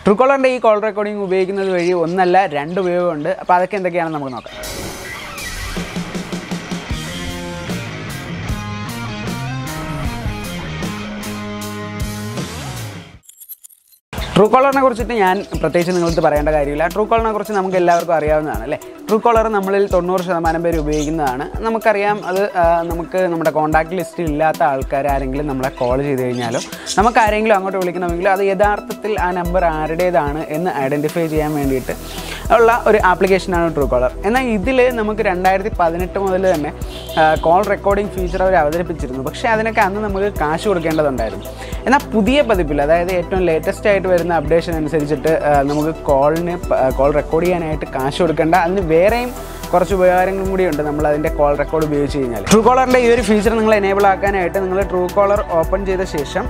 true കോളറിൻ്റെ ഈ call recording ഉപയോഗിക്കുന്നത് വഴി ഒന്നല്ല രണ്ട് ഉപയോഗമുണ്ട് അപ്പോൾ അതൊക്കെ എന്തൊക്കെയാണെന്ന് നമുക്ക് നോക്കാം ട്രൂ കോളറിനെ കുറിച്ചിട്ട് ഞാൻ പ്രത്യേകിച്ച് നിങ്ങളടുത്ത് പറയേണ്ട കാര്യമില്ല ട്രൂ കോളറിനെ കുറിച്ച് നമുക്ക് എല്ലാവർക്കും അറിയാവുന്നതാണ് അല്ലേ ട്രൂ കോളർ നമ്മളിൽ തൊണ്ണൂറ് ശതമാനം പേര് ഉപയോഗിക്കുന്നതാണ് നമുക്കറിയാം അത് ആ, നമുക്ക് നമ്മുടെ കോൺടാക്ട് ലിസ്റ്റിൽ ഇല്ലാത്ത ആൾക്കാർ ആരെങ്കിലും നമ്മളെ കോൾ ചെയ്ത് കഴിഞ്ഞാലോ നമുക്ക് ആരെങ്കിലും അങ്ങോട്ട് വിളിക്കണമെങ്കിൽ അത് യഥാർത്ഥത്തിൽ ആ നമ്പർ ആരുടേതാണ് എന്ന് ഐഡൻറ്റിഫൈ ചെയ്യാൻ വേണ്ടിയിട്ട് ഉള്ള ഒരു ആപ്ലിക്കേഷനാണ് ട്രൂ കോളർ എന്നാൽ ഇതിൽ നമുക്ക് രണ്ടായിരത്തി പതിനെട്ട് മുതൽ തന്നെ കോൾ റെക്കോർഡിംഗ് ഫീച്ചർ അവർ അവതരിപ്പിച്ചിരുന്നു പക്ഷേ അതിനൊക്കെ അന്ന് നമുക്ക് കാശ് കൊടുക്കേണ്ടതുണ്ടായിരുന്നു എന്നാൽ പുതിയ പതിപ്പിൽ അതായത് ഏറ്റവും ലേറ്റസ്റ്റ് ആയിട്ട് വരുന്ന അപ്ഡേഷൻ അനുസരിച്ചിട്ട് ആ, നമുക്ക് കോളിന് കോൾ റെക്കോർഡ് ചെയ്യാനായിട്ട് കാശ് കൊടുക്കേണ്ട അതിന് വേറെയും കുറച്ച് ഉപകാരങ്ങളും കൂടിയുണ്ട് നമ്മൾ അതിൻ്റെ കോൾ റെക്കോർഡ് ഉപയോഗിച്ച് കഴിഞ്ഞാൽ ട്രൂ കോളറിൻ്റെ ഈ ഒരു ഫീച്ചർ നിങ്ങൾ എനേബിൾ ആക്കാനായിട്ട് നിങ്ങൾ ട്രൂ കോളർ ഓപ്പൺ ചെയ്ത ശേഷം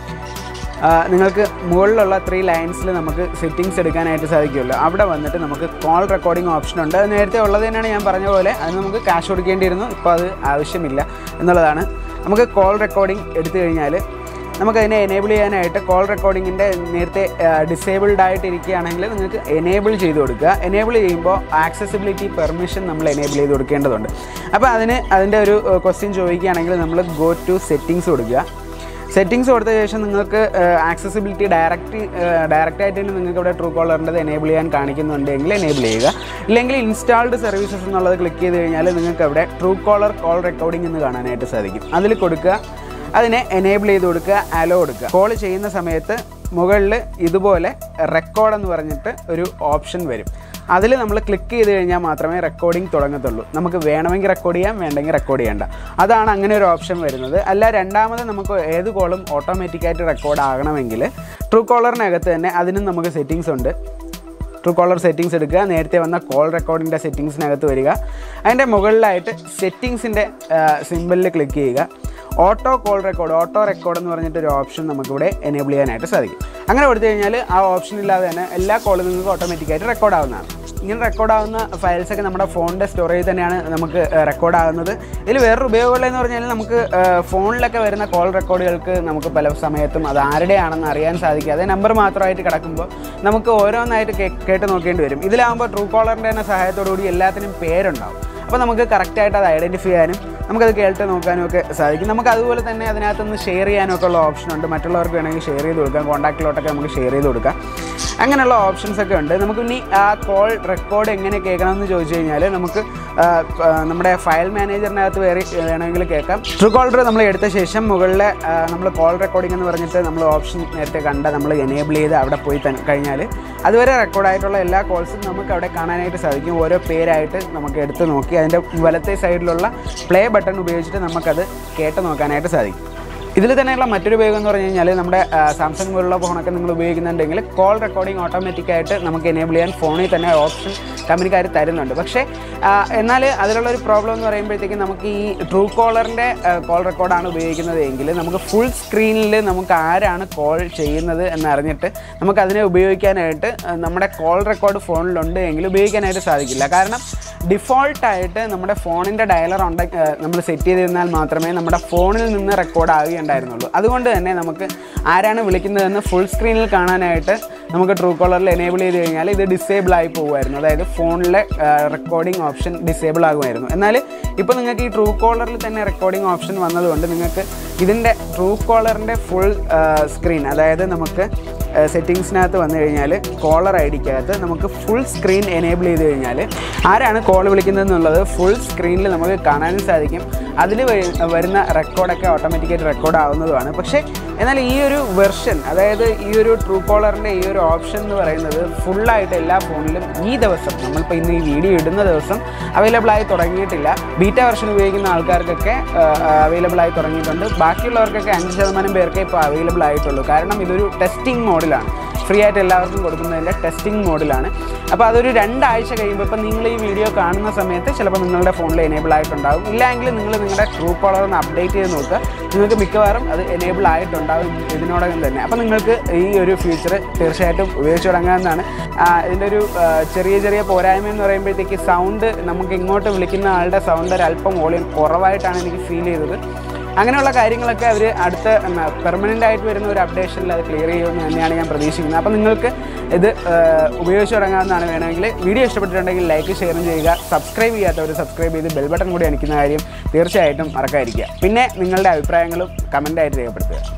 ആ, നിങ്ങൾക്ക് മുകളിലുള്ള ത്രീ ലൈൻസിൽ നമുക്ക് സെറ്റിങ്സ് എടുക്കാനായിട്ട് സാധിക്കുമല്ലോ അവിടെ വന്നിട്ട് നമുക്ക് കോൾ റെക്കോർഡിംഗ് ഓപ്ഷൻ ഉണ്ട് അത് നേരത്തെ ഉള്ളത് തന്നെയാണ് ഞാൻ പറഞ്ഞ പോലെ അത് നമുക്ക് ക്യാഷ് കൊടുക്കേണ്ടിയിരുന്നു ഇപ്പോൾ അത് ആവശ്യമില്ല എന്നുള്ളതാണ് നമുക്ക് കോൾ റെക്കോർഡിംഗ് എടുത്തു കഴിഞ്ഞാൽ നമുക്കതിനെ എനേബിൾ ചെയ്യാനായിട്ട് കോൾ റെക്കോർഡിങ്ങിൻ്റെ നേരത്തെ ഡിസേബിൾഡ് ആയിട്ട് ഇരിക്കുകയാണെങ്കിൽ നിങ്ങൾക്ക് എനേബിൾ ചെയ്ത് കൊടുക്കുക എനേബിൾ ചെയ്യുമ്പോൾ ആക്സസിബിലിറ്റി പെർമിഷൻ നമ്മൾ എനേബിൾ ചെയ്ത് കൊടുക്കേണ്ടതുണ്ട് അപ്പോൾ അതിന് അതിൻ്റെ ഒരു ക്വസ്റ്റ്യൻ ചോദിക്കുകയാണെങ്കിൽ നമ്മൾ ഗോ ടു സെറ്റിങ്സ് കൊടുക്കുക സെറ്റിങ്സ് കൊടുത്ത ശേഷം നിങ്ങൾക്ക് ആക്സസിബിലിറ്റി ഡയറക്റ്റ് ഡയറക്റ്റ് ആയിട്ട് തന്നെ നിങ്ങൾക്ക് ഇവിടെ ട്രൂ കോളറിൻ്റെ എനേബിൾ ചെയ്യാൻ കാണിക്കുന്നുണ്ടെങ്കിൽ എനേബിൾ ചെയ്യുക ഇല്ലെങ്കിൽ ഇൻസ്റ്റാൾഡ് സർവീസസ് എന്നുള്ളത് ക്ലിക്ക് ചെയ്ത് കഴിഞ്ഞാൽ നിങ്ങൾക്ക് അവിടെ ട്രൂ കോളർ കോൾ റെക്കോർഡിംഗ് എന്ന് കാണാനായിട്ട് സാധിക്കും അതിൽ കൊടുക്കുക അതിനെ എനേബിൾ ചെയ്ത് കൊടുക്കുക അലോ കൊടുക്കുക കോൾ ചെയ്യുന്ന സമയത്ത് മുകളിൽ ഇതുപോലെ റെക്കോർഡ് എന്ന് പറഞ്ഞിട്ട് ഒരു ഓപ്ഷൻ വരും അതിൽ നമ്മൾ ക്ലിക്ക് ചെയ്ത് കഴിഞ്ഞാൽ മാത്രമേ റെക്കോർഡിംഗ് തുടങ്ങത്തുള്ളൂ നമുക്ക് വേണമെങ്കിൽ റെക്കോർഡ് ചെയ്യാം വേണ്ടെങ്കിൽ റെക്കോർഡ് ചെയ്യേണ്ട അതാണ് അങ്ങനെ ഒരു ഓപ്ഷൻ വരുന്നത് അല്ല രണ്ടാമത് നമുക്ക് ഏത് കോളും ഓട്ടോമാറ്റിക്കായിട്ട് റെക്കോർഡ് ആകണമെങ്കിൽ ട്രൂ കോളറിനകത്ത് തന്നെ അതിനും നമുക്ക് സെറ്റിങ്സ് ഉണ്ട് ട്രൂ കോളർ സെറ്റിങ്സ് എടുക്കുക നേരത്തെ വന്ന കോൾ റെക്കോർഡിൻ്റെ സെറ്റിങ്സിനകത്ത് വരിക അതിൻ്റെ മുകളിലായിട്ട് സെറ്റിങ്സിൻ്റെ സിമ്പിളിൽ ക്ലിക്ക് ചെയ്യുക auto call record auto record എന്ന് പറഞ്ഞിട്ട് ഒരു ഓപ്ഷൻ നമുക്കിവിടെ എനേബിൾ ചെയ്യാനായിട്ട് സാധിക്കും അങ്ങനെ കൊടുത്തു കഴിഞ്ഞാൽ ആ ഓപ്ഷൻ ഇല്ലാതെ തന്നെ എല്ലാ കോളും നിങ്ങൾക്ക് ഓട്ടോമാറ്റിക്കായിട്ട് റെക്കോർഡ് ആവുന്നതാണ് ഇങ്ങനെ റെക്കോർഡ് ആവുന്ന ഫയൽസൊക്കെ നമ്മുടെ ഫോണിൻ്റെ സ്റ്റോറേജ് തന്നെയാണ് നമുക്ക് റെക്കോർഡ് ആകുന്നത് ഇതിൽ വേറൊരു ഉപയോഗമുള്ളതെന്ന് പറഞ്ഞാൽ നമുക്ക് ഫോണിലൊക്കെ വരുന്ന കോൾ റെക്കോർഡുകൾക്ക് നമുക്ക് പല സമയത്തും അത് ആരുടെയാണെന്ന് അറിയാൻ സാധിക്കാതെ നമ്പർ മാത്രമായിട്ട് കിടക്കുമ്പോൾ നമുക്ക് ഓരോന്നായിട്ട് കേ- കേട്ട് നോക്കേണ്ടി വരും ഇതിലാകുമ്പോൾ ട്രൂ കോളറിൻ്റെ തന്നെ സഹായത്തോടു കൂടി എല്ലാത്തിനും പേരുണ്ടാവും അപ്പോൾ നമുക്ക് കറക്റ്റായിട്ട് അത് ഐഡൻറ്റിഫൈ ചെയ്യാനും നമുക്കത് കേട്ട് നോക്കാനും ഒക്കെ സാധിക്കും നമുക്ക് അതുപോലെ തന്നെ അതിനകത്തുനിന്ന് ഷെയർ ചെയ്യാനും ഒക്കെ ഉള്ള ഓപ്ഷൻ ഉണ്ട് മറ്റുള്ളവർക്ക് വേണമെങ്കിൽ ഷെയർ ചെയ്ത് കൊടുക്കാം കോൺടാക്റ്റിലോട്ടൊക്കെ നമുക്ക് ഷെയർ ചെയ്ത് കൊടുക്കാം അങ്ങനെയുള്ള ഓപ്ഷൻസ് ഒക്കെ ഉണ്ട് നമുക്ക് ഇനി ആ കോൾ റെക്കോർഡ് എങ്ങനെ കേൾക്കണമെന്ന് ചോദിച്ചു കഴിഞ്ഞാൽ നമുക്ക് ആ, ആ, നമ്മുടെ ഫയൽ മാനേജറിനകത്ത് വേറെ വേണമെങ്കിൽ കേൾക്കാം ട്രൂ കോളർ നമ്മൾ എടുത്ത ശേഷം മുകളിലെ നമ്മൾ കോൾ റെക്കോർഡിംഗ് എന്ന് പറഞ്ഞിട്ട് നമ്മൾ ഓപ്ഷൻ നേരത്തെ കണ്ട നമ്മൾ എനേബിൾ ചെയ്ത് അവിടെ പോയി തന്നെ കഴിഞ്ഞാൽ അതുവരെ റെക്കോർഡായിട്ടുള്ള എല്ലാ കോൾസും നമുക്ക് അവിടെ കാണാനായിട്ട് സാധിക്കും ഓരോ പേരായിട്ട് നമുക്ക് എടുത്ത് നോക്കി അതിൻ്റെ വലത്തെ സൈഡിലുള്ള പ്ലേ ബട്ടൺ ഉപയോഗിച്ചിട്ട് നമുക്കത് കേട്ട് നോക്കാനായിട്ട് സാധിക്കും ഇതിൽ തന്നെയുള്ള മറ്റൊരു ഉപയോഗം എന്ന് പറഞ്ഞു കഴിഞ്ഞാൽ നമ്മുടെ സാംസങ് പോലുള്ള ഫോണൊക്കെ നിങ്ങൾ ഉപയോഗിക്കുന്നുണ്ടെങ്കിൽ കോൾ റെക്കോർഡിംഗ് ഓട്ടോമാറ്റിക്കായിട്ട് നമുക്ക് എനേബിൾ ചെയ്യാൻ ഫോണിൽ തന്നെ ഓപ്ഷൻ കമ്പനിക്കാർ തരുന്നുണ്ട് പക്ഷേ ആ, എന്നാൽ അതിലുള്ള ഒരു പ്രോബ്ലം എന്ന് പറയുമ്പോഴത്തേക്കും നമുക്ക് ഈ ട്രൂ കോളറിൻ്റെ കോൾ റെക്കോർഡാണ് ഉപയോഗിക്കുന്നത് എങ്കിൽ നമുക്ക് ഫുൾ സ്ക്രീനിൽ നമുക്ക് ആരാണ് കോൾ ചെയ്യുന്നത് എന്നറിഞ്ഞിട്ട് നമുക്ക് അതിനെ ഉപയോഗിക്കാനായിട്ട് ആ, നമ്മുടെ കോൾ റെക്കോർഡ് ഫോണിലുണ്ട് എങ്കിൽ ഉപയോഗിക്കാനായിട്ട് സാധിക്കില്ല കാരണം ഡിഫോൾട്ടായിട്ട് നമ്മുടെ ഫോണിൻ്റെ ഡയലർ ഉണ്ടെ നമ്മൾ സെറ്റ് ചെയ്തിരുന്നാൽ മാത്രമേ നമ്മുടെ ഫോണിൽ നിന്ന് റെക്കോർഡ് ആവുകയുണ്ടായിരുന്നുള്ളൂ അതുകൊണ്ട് തന്നെ നമുക്ക് ആരാണ് വിളിക്കുന്നതെന്ന് ഫുൾ സ്ക്രീനിൽ കാണാനായിട്ട് നമുക്ക് ട്രൂ കോളറിൽ എനേബിൾ ചെയ്ത് കഴിഞ്ഞാൽ ഇത് ഡിസേബിൾ ആയി പോകുമായിരുന്നു അതായത് ഫോണിലെ റെക്കോർഡിംഗ് ഓപ്ഷൻ ഡിസേബിൾ ആകുമായിരുന്നു എന്നാൽ ഇപ്പോൾ നിങ്ങൾക്ക് ഈ ട്രൂ കോളറിൽ തന്നെ റെക്കോർഡിംഗ് ഓപ്ഷൻ വന്നതുകൊണ്ട് നിങ്ങൾക്ക് ഇതിൻ്റെ ട്രൂ കോളറിൻ്റെ ഫുൾ സ്ക്രീൻ അതായത് നമുക്ക് സെറ്റിങ്സിനകത്ത് വന്നു കഴിഞ്ഞാൽ കോളർ ഐ ഡിക്കകത്ത് നമുക്ക് ഫുൾ സ്ക്രീൻ എനേബിൾ ചെയ്ത് കഴിഞ്ഞാൽ ആരാണ് കോൾ വിളിക്കുന്നതെന്നുള്ളത് ഫുൾ സ്ക്രീനിൽ നമുക്ക് കാണാനും സാധിക്കും അതിൽ വരുന്ന റെക്കോർഡൊക്കെ ഓട്ടോമാറ്റിക്കായിട്ട് റെക്കോർഡ് ആവുന്നതുമാണ് പക്ഷേ എന്നാൽ ഈ ഒരു വെർഷൻ അതായത് ഈ ഒരു ട്രൂ കോളറിൻ്റെ ഈ ഒരു ഓപ്ഷൻ എന്ന് പറയുന്നത് ഫുള്ളായിട്ട് എല്ലാ ഫോണിലും ഈ ദിവസം നമ്മളിപ്പോൾ ഇന്ന് ഈ വീഡിയോ ഇടുന്ന ദിവസം അവൈലബിൾ ആയി തുടങ്ങിയിട്ടില്ല ബീറ്റ വെർഷൻ ഉപയോഗിക്കുന്ന ആൾക്കാർക്കൊക്കെ അവൈലബിൾ ആയി തുടങ്ങിയിട്ടുണ്ട് ബാക്കിയുള്ളവർക്കൊക്കെ അഞ്ച് ശതമാനം പേർക്കേ ഇപ്പോൾ അവൈലബിൾ ആയിട്ടുള്ളൂ കാരണം ഇതൊരു ടെസ്റ്റിംഗ് മോഡിലാണ് ഫ്രീ ആയിട്ട് എല്ലാവർക്കും കൊടുക്കുന്നതിൻ്റെ ടെസ്റ്റിംഗ് മോഡിലാണ് അപ്പോൾ അതൊരു രണ്ടാഴ്ച കഴിയുമ്പോൾ ഇപ്പം നിങ്ങൾ ഈ വീഡിയോ കാണുന്ന സമയത്ത് ചിലപ്പോൾ നിങ്ങളുടെ ഫോണിൽ എനേബിൾ ആയിട്ടുണ്ടാകും ഇല്ലെങ്കിൽ നിങ്ങൾ നിങ്ങളുടെ ട്രൂ കോളർ ഒന്ന് അപ്ഡേറ്റ് ചെയ്ത് നോക്കുക നിങ്ങൾക്ക് മിക്കവാറും അത് എനേബിൾ ആയിട്ടുണ്ടാകും ഇതിനോടകം തന്നെ അപ്പോൾ നിങ്ങൾക്ക് ഈ ഒരു ഫീച്ചർ തീർച്ചയായിട്ടും ഉപയോഗിച്ച് തുടങ്ങാവുന്നതാണ് ആ, ഇതിൻ്റെ ഒരു ആ, ചെറിയ ചെറിയ പോരായ്മ എന്ന് പറയുമ്പോഴത്തേക്ക് സൗണ്ട് നമുക്ക് ഇങ്ങോട്ട് വിളിക്കുന്ന ആളുടെ സൗണ്ട് ഒരല്പം വോളിയം കുറവായിട്ടാണ് എനിക്ക് ഫീൽ ചെയ്തത് അങ്ങനെയുള്ള കാര്യങ്ങളൊക്കെ അവർ അടുത്ത പെർമനൻ്റ് ആയിട്ട് വരുന്ന ഒരു അപ്ഡേഷനിൽ അത് ക്ലിയർ ചെയ്യുമെന്ന് തന്നെയാണ് ഞാൻ പ്രതീക്ഷിക്കുന്നത് അപ്പോൾ നിങ്ങൾക്ക് ഇത് ആ, ഉപയോഗിച്ച് തുടങ്ങാവുന്നതാണ് വേണമെങ്കിൽ വീഡിയോ ഇഷ്ടപ്പെട്ടിട്ടുണ്ടെങ്കിൽ ലൈക്ക് ഷെയറും ചെയ്യുക സബ്സ്ക്രൈബ് ചെയ്യാത്തവർ സബ്സ്ക്രൈബ് ചെയ്ത് ബെൽ ബട്ടൺ കൂടി അണിക്കുന്ന കാര്യം തീർച്ചയായിട്ടും മറക്കാതിരിക്കുക പിന്നെ നിങ്ങളുടെ അഭിപ്രായങ്ങളും കമൻ്റായിട്ട് രേഖപ്പെടുത്തുക